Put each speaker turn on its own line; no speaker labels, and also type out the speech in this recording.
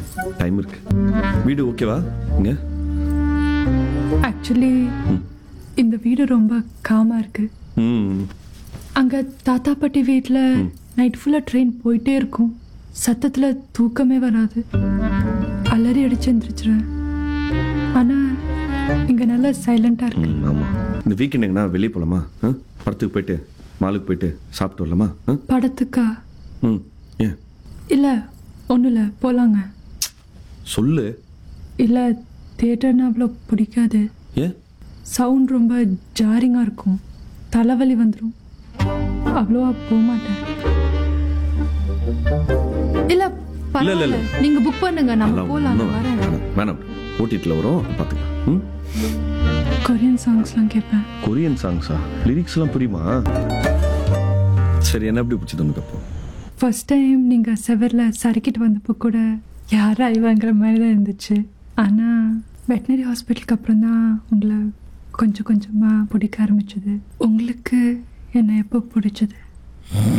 Time இருக்கு வீடு ஓகேவா இங்க
ஆக்சுவலி இந்த வீடு ரொம்ப காமா இருக்கு
ம்
அங்க தாத்தா பாட்டி வீட்டில் நைட் ஃபுல்லாக ட்ரெயின் போயிட்டே இருக்கும் சத்தத்தில் தூக்கமே வராது அலறி அடிச்சு எந்திரிச்சிருவேன் ஆனால் இங்கே நல்லா சைலண்டாக இருக்கு
ம், ஆமா இந்த வீக்கெண்ட் எங்கன்னா வெளியே போலாமா ஆ? படத்துக்கு போயிட்டு மாலுக்கு போயிட்டு சாப்பிட்டு வரலாமா ஆ?
படத்துக்கா
ம் ஏன்
இல்லை ஒன்றும் இல்லை போகலாங்க
சொல்லு
இல்லை தேட்டர்னா அவ்வளோ பிடிக்காது
ஏன்
சவுண்ட் ரொம்ப ஜாரிங்காக இருக்கும் தலைவலி வந்துடும் அவ்வளோவா போக மாட்டேன் இல்லை
இல்ல, இல்ல,
பரவாயில்ல
இல்ல.
நீங்கள் புக் பண்ணுங்க நம்ம
அதெல்லாம்
போகலாம்
ஒண்ணும்
வரேன்
வேணாம் வேணாம் ஓடிடியில் வரும் பார்த்துக்கலாம் ம்
கொரியன் சாங்ஸ்லாம் கேட்பேன்
கொரியன் சாங்ஸா லிரிக்ஸ்லாம் புரியுமா சரி என்ன எப்படி பிடிச்சது உனக்கு அப்போ
ஃபர்ஸ்ட் டைம் நீங்கள் செவரில் சறுக்கிட்டு வந்தப்போ கூட யாரா இவங்கிற மாதிரி தான் இருந்துச்சு ஆனால் வெட்டினரி ஹாஸ்பிட்டலுக்கு அப்புறம் தான் உங்களை கொஞ்சம் கொஞ்சமாக பிடிக்க ஆரம்பிச்சது உங்களுக்கு என்னை எப்போ பிடிச்சது